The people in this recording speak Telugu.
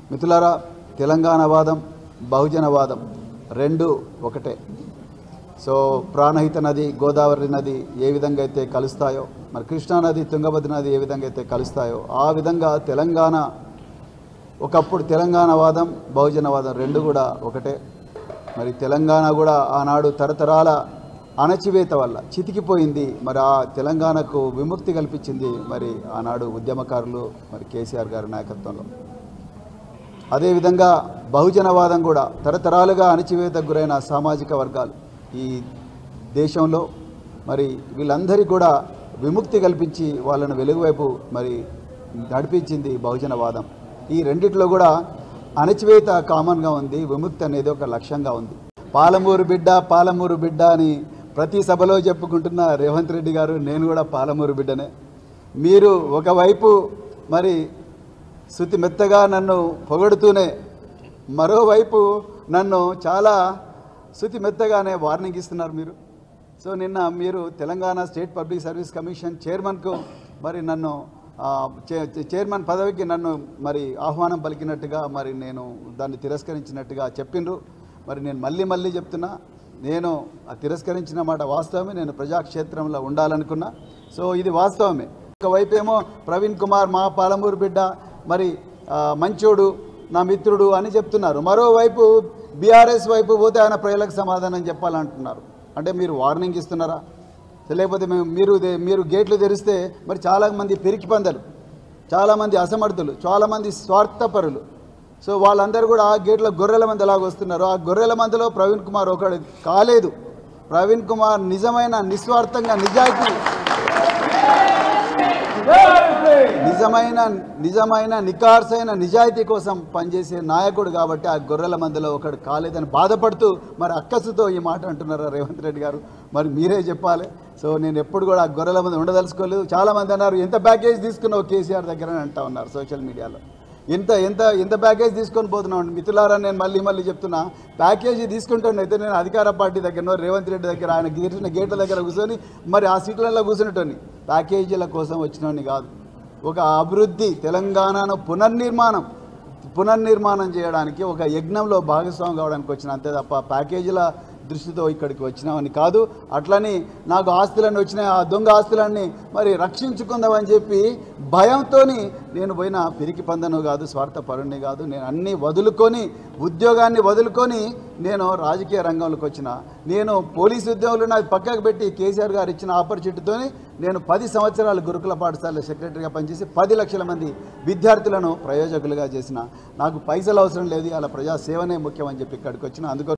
మిత్రులారా తెలంగాణవాదం బహుజనవాదం రెండు ఒకటే సో ప్రాణహిత నది గోదావరి నది ఏ విధంగా అయితే కలుస్తాయో మరి కృష్ణా నది తుంగభద్ర నది ఏ విధంగా అయితే కలుస్తాయో ఆ విధంగా తెలంగాణ ఒకప్పుడు తెలంగాణవాదం బహుజనవాదం రెండు కూడా ఒకటే మరి తెలంగాణ కూడా ఆనాడు తరతరాల అణచివేత వల్ల చితికిపోయింది మరి ఆ తెలంగాణకు విముక్తి కల్పించింది మరి ఆనాడు ఉద్యమకారులు మరి కేసీఆర్ గారి నాయకత్వంలో అదేవిధంగా బహుజనవాదం కూడా తరతరాలుగా అణచివేతకు గురైన సామాజిక వర్గాలు ఈ దేశంలో మరి వీళ్ళందరికీ కూడా విముక్తి కల్పించి వాళ్ళను వెలుగువైపు మరి నడిపించింది బహుజనవాదం ఈ రెండిట్లో కూడా అణచివేత కామన్గా ఉంది విముక్తి అనేది ఒక లక్ష్యంగా ఉంది పాలమూరు బిడ్డ పాలమూరు బిడ్డ అని ప్రతి సభలో చెప్పుకుంటున్న రేవంత్ రెడ్డి గారు నేను కూడా పాలమూరు బిడ్డనే మీరు ఒకవైపు మరి శృతి మెత్తగా నన్ను పొగడుతూనే మరోవైపు నన్ను చాలా శృతి మెత్తగానే వార్నింగ్ ఇస్తున్నారు మీరు సో నిన్న మీరు Telangana state public service commission చైర్మన్కు మరి నన్ను ఆ, చే- చే- చైర్మన్ పదవికి నన్ను మరి ఆహ్వానం పలికినట్టుగా మరి నేను దాన్ని తిరస్కరించినట్టుగా చెప్పిండ్రు మరి నేను మళ్ళీ మళ్ళీ చెప్తున్నా నేను ఆ తిరస్కరించిన మాట వాస్తవమే నేను ప్రజాక్షేత్రంలో ఉండాలనుకున్నా సో ఇది వాస్తవమే ఒకవైపు ఏమో ప్రవీణ్ కుమార్ మా పాలమూరు బిడ్డ మరి ఆ, మంచోడు నా మిత్రుడు అని చెప్తున్నారు మరోవైపు బీఆర్ఎస్ వైపు పోతే ఆయన ప్రజలకు సమాధానం చెప్పాలంటున్నారు అంటే మీరు వార్నింగ్ ఇస్తున్నారా లేకపోతే మేము మీరు దే- మీరు గేట్లు తెరిస్తే మరి చాలామంది పెరికి పందలు చాలామంది అసమర్థులు చాలామంది స్వార్థపరులు సో వాళ్ళందరూ కూడా ఆ గేట్ల గొర్రెల మంది ఎలాగ వస్తున్నారు ఆ గొర్రెల మందిలో ప్రవీణ్ కుమార్ ఒకడు కాలేదు ప్రవీణ్ కుమార్ నిజమైన నిస్వార్థంగా నిజాయితీ నిజమైన నిజమైన నికార్సైన నిజాయితీ కోసం పనిచేసే నాయకుడు కాబట్టి ఆ గొర్రెల మందిలో ఒకడు కాలేదని బాధపడుతూ మరి అక్కసుతో ఈ మాట అంటున్నారా రేవంత్ రెడ్డి గారు మరి మీరే చెప్పాలి సో నేను ఎప్పుడు కూడా ఆ గొర్రెల మంది ఉండదలుచుకోలేదు చాలామంది అన్నారు ఎంత ప్యాకేజ్ తీసుకున్నావు కేసీఆర్ దగ్గర అని అంటా ఉన్నారు సోషల్ మీడియాలో ఎంత ఎంత ఎంత ప్యాకేజ్ తీసుకొని పోతున్నాం మిత్రులారా నేను మళ్ళీ మళ్ళీ చెప్తున్నా ప్యాకేజీ తీసుకుంటాను అయితే నేను అధికార పార్టీ దగ్గర రేవంత్ రెడ్డి దగ్గర ఆయన గీరిన గేట్ల దగ్గర కూర్చొని మరి ఆ సీట్లలో కూర్చునేటోని ప్యాకేజీల కోసం వచ్చినోని కాదు ఒక అభివృద్ధి తెలంగాణను పునర్నిర్మాణం పునర్నిర్మాణం చేయడానికి ఒక యజ్ఞంలో భాగస్వామి కావడానికి వచ్చిన అంతే తప్ప ప్యాకేజీల దృష్టితో ఇక్కడికి వచ్చినామని కాదు అట్లని నాకు ఆస్తులన్నీ వచ్చినాయి ఆ దొంగ ఆస్తులన్నీ మరి రక్షించుకుందామని చెప్పి భయంతో నేను పోయిన పిరికి పందను కాదు స్వార్థపరుణ్ణి కాదు నేను అన్నీ వదులుకొని ఉద్యోగాన్ని వదులుకొని నేను రాజకీయ రంగంలోకి వచ్చిన నేను పోలీసు ఉద్యోగులు నాకు పక్కకు పెట్టి కేసీఆర్ గారు ఇచ్చిన ఆపర్చునిటీతోని నేను పది సంవత్సరాలు గురుకుల పాఠశాల సెక్రటరీగా పనిచేసి పది లక్షల మంది విద్యార్థులను ప్రయోజకులుగా చేసిన నాకు పైసలు అవసరం లేదు అలా ప్రజాసేవనే ముఖ్యం అని చెప్పి ఇక్కడికి వచ్చిన అందుకో